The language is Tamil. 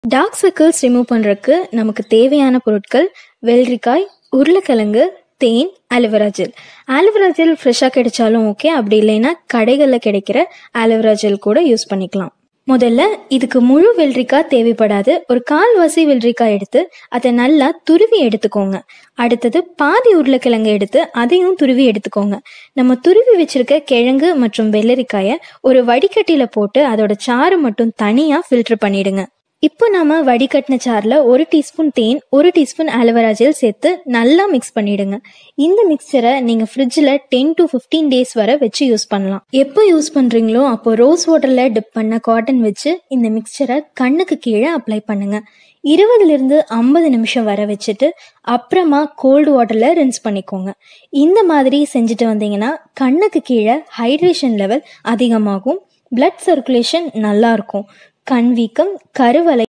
டார்க் சர்க்கிள்ஸ் ரிமூவ் பண்ணுறதுக்கு நமக்கு தேவையான பொருட்கள் வெள்ளரிக்காய் உருளைக்கிழங்கு தேன் ஆலோவேரா ஜெல் ஆலோவேரா ஜெல் ஃப்ரெஷ்ஷாக கிடைச்சாலும் ஓகே அப்படி இல்லைன்னா கடைகளில் கிடைக்கிற ஆலோவேரா ஜெல் கூட யூஸ் பண்ணிக்கலாம் முதல்ல இதுக்கு முழு வெள்ளரிக்காய் தேவைப்படாது ஒரு கால்வாசி வெள்ளரிக்காய் எடுத்து அதை நல்லா துருவி எடுத்துக்கோங்க அடுத்தது பாதி உருளைக்கிழங்கு எடுத்து அதையும் துருவி எடுத்துக்கோங்க நம்ம துருவி வச்சிருக்க கிழங்கு மற்றும் வெள்ளரிக்காயை ஒரு வடிகட்டியில போட்டு அதோட சாறு மட்டும் தனியா ஃபில்டர் பண்ணிடுங்க இப்போ நாம வடிகட்டின சாறில் ஒரு டீஸ்பூன் தேன் ஒரு டீஸ்பூன் ஆலோவேரா ஜெல் சேர்த்து நல்லா மிக்ஸ் பண்ணிடுங்க இந்த மிக்சரை நீங்கள் ஃப்ரிட்ஜில் டென் டு ஃபிஃப்டீன் டேஸ் வரை வச்சு யூஸ் பண்ணலாம் எப்போ யூஸ் பண்ணுறீங்களோ அப்போ ரோஸ் வாட்டரில் டிப் பண்ண காட்டன் வச்சு இந்த மிக்சரை கண்ணுக்கு கீழே அப்ளை பண்ணுங்க இருபதுலேருந்து ஐம்பது நிமிஷம் வர வச்சுட்டு அப்புறமா கோல்டு வாட்டரில் ரின்ஸ் பண்ணிக்கோங்க இந்த மாதிரி செஞ்சுட்டு வந்தீங்கன்னா கண்ணுக்கு கீழே ஹைட்ரேஷன் லெவல் அதிகமாகும் பிளட் சர்க்குலேஷன் நல்லா இருக்கும் கண் வீக்கம் கருவலை